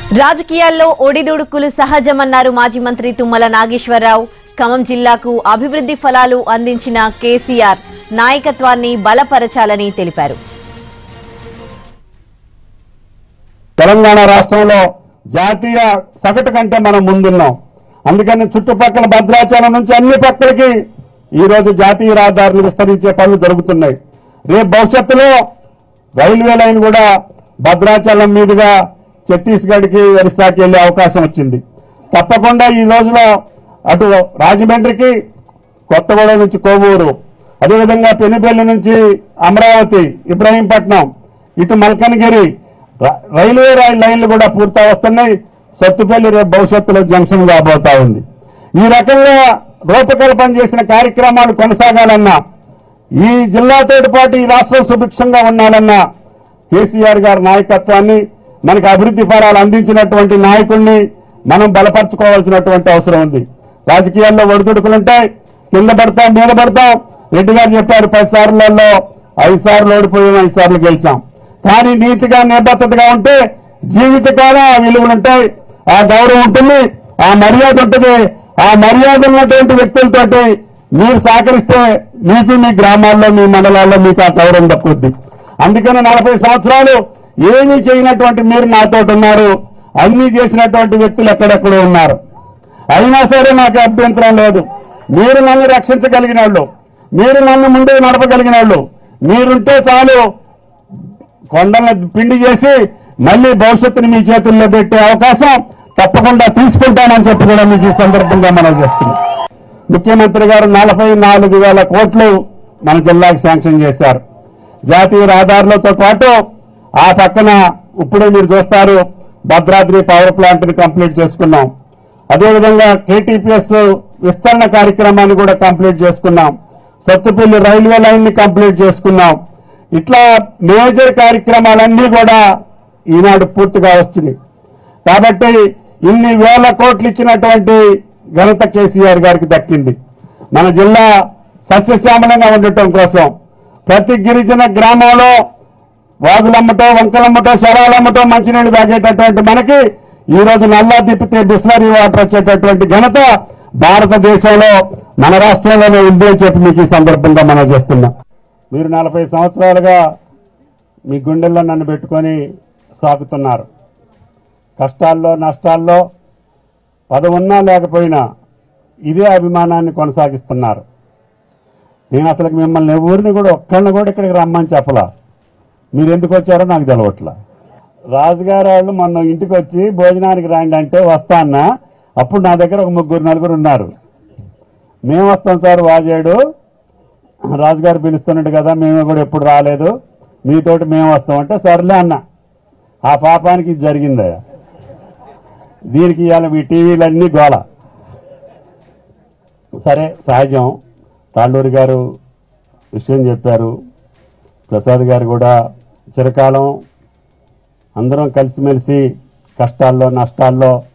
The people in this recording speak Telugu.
రాజకీయాల్లో ఒడిదుడుకులు సహజమన్నారు మాజీ మంత్రి తుమ్మల నాగేశ్వరరావు ఖమ్మం జిల్లాకు అభివృద్ధి ఫలాలు అందించిన కేసీఆర్ నాయకత్వాన్ని బలపరచాలని తెలిపారు తెలంగాణ రాష్ట్రంలో జాతీయ సగటు కంటే మనం ముందున్నాం అందుకని చుట్టుపక్కల భద్రాచలం నుంచి అన్ని పక్కలకి ఈ రోజు జాతీయ రహదారులు విస్తరించే పనులు జరుగుతున్నాయి రేపు భవిష్యత్తులో రైల్వే లైన్ కూడా భద్రాచలం మీదుగా ఛత్తీస్గఢ్కి ఒరిస్సాకి వెళ్లే అవకాశం వచ్చింది తప్పకుండా ఈ రోజులో అటు రాజమండ్రికి కొత్తగూడెం నుంచి కోవూరు అదేవిధంగా పెనుపల్లి నుంచి అమరావతి ఇబ్రహీంపట్నం ఇటు మల్కనగిరి ర- రైల్వే రైల్ లైన్లు కూడా పూర్తి వస్తున్నాయి సత్తుపల్లి రేపు భవిష్యత్తులో జంక్షన్ కాబోతా ఉంది ఈ రకంగా రూపకల్పన చేసిన కార్యక్రమాలు కొనసాగాలన్నా ఈ జిల్లాతో పాటు ఈ రాష్ట్రం సుభిక్షంగా ఉండాలన్నా కేసీఆర్ గారి నాయకత్వాన్ని మనకు అభివృద్ధి ఫలాలు అందించినటువంటి నాయకుడిని మనం బలపరచుకోవాల్సినటువంటి అవసరం ఉంది రాజకీయాల్లో ఒడిదుడుకులుంటాయి కింద పడతాం మీద పడతాం రెడ్డి గారు చెప్పారు పది సార్లలో ఐదు సార్లు ఓడిపోయాం ఐదు సార్లు గెలిచాం కానీ నీతిగా నిబద్ధతగా ఉంటే జీవితకాలం ఆ విలువలు ఉంటాయి ఆ గౌరవం ఉంటుంది ఆ మర్యాద ఉంటుంది ఆ మర్యాద ఉన్నటువంటి వ్యక్తులతోటి మీరు సహకరిస్తే మీకు మీ గ్రామాల్లో మీ మండలాల్లో మీకు ఆ గౌరవం దక్కుద్ది అందుకని నలభై సంవత్సరాలు ఏమీ చేయనటువంటి మీరు నాతో ఉన్నారు అన్ని చేసినటువంటి వ్యక్తులు ఎక్కడెక్కడో ఉన్నారు అయినా సరే నాకు అభ్యంతరం లేదు మీరు నన్ను రక్షించగలిగిన వాళ్ళు మీరు నన్ను ముందుకు నడపగలిగిన వాళ్ళు మీరుంటే చాలు కొండలను పిండి చేసి మళ్ళీ భవిష్యత్తుని మీ చేతుల్లో పెట్టే అవకాశం తప్పకుండా తీసుకుంటానని చెప్పి కూడా మీకు ఈ సందర్భంగా మనం చేస్తున్నాం ముఖ్యమంత్రి గారు నలభై నాలుగు వేల కోట్లు మన జిల్లాకు శాంక్షన్ చేశారు జాతీయ రహదారులతో పాటు ఆ పక్కన ఇప్పుడే మీరు చూస్తారు భద్రాద్రి పవర్ ప్లాంట్ ని కంప్లీట్ చేసుకున్నాం అదేవిధంగా కేటీపీఎస్ విస్తరణ కార్యక్రమాన్ని కూడా కంప్లీట్ చేసుకున్నాం సత్తుపల్లి రైల్వే లైన్ ని కంప్లీట్ చేసుకున్నాం ఇట్లా మేజర్ కార్యక్రమాలన్నీ కూడా ఈనాడు పూర్తిగా వస్తున్నాయి కాబట్టి ఇన్ని వేల కోట్లు ఇచ్చినటువంటి ఘనత కేసీఆర్ గారికి దక్కింది మన జిల్లా సస్యశ్యామలంగా ఉండటం కోసం ప్రతి గిరిజన గ్రామంలో వాగులమ్మటో వంకలమ్మటో శరాలమ్మటో మంచినీళ్లు తాగేటటువంటి మనకి ఈ రోజు నల్లా తిప్పితే బిస్లరీ వాటర్ వచ్చేటటువంటి ఘనత భారతదేశంలో మన రాష్ట్రంలోనే ఉంది అని చెప్పి మీకు ఈ సందర్భంగా మనం చేస్తున్నాం మీరు నలభై సంవత్సరాలుగా మీ గుండెల్లో నన్ను పెట్టుకొని సాగుతున్నారు కష్టాల్లో నష్టాల్లో పదవున్నా లేకపోయినా ఇదే అభిమానాన్ని కొనసాగిస్తున్నారు నేను అసలు మిమ్మల్ని ఎవరిని కూడా ఒక్కళ్ళని కూడా ఇక్కడికి రమ్మని చెప్పలా మీరు ఎందుకు వచ్చారో నాకు తెలవట్లా రాజుగారు వాళ్ళు మొన్న ఇంటికి వచ్చి భోజనానికి రాండి అంటే వస్తా అన్నా అప్పుడు నా దగ్గర ఒక ముగ్గురు నలుగురు ఉన్నారు మేము వస్తాం సార్ వాజేడు రాజుగారు పిలుస్తున్నాడు కదా మేము కూడా ఎప్పుడు రాలేదు మీతోటి మేము వస్తాం అంటే సర్లే అన్న ఆ పాపానికి ఇది జరిగిందయ్యా దీనికి ఇవాళ మీ టీవీలన్నీ గోల సరే సహజం తాళ్ళూరి గారు విషయం చెప్పారు ప్రసాద్ గారు కూడా చిరకాలం అందరం కలిసిమెలిసి కష్టాల్లో నష్టాల్లో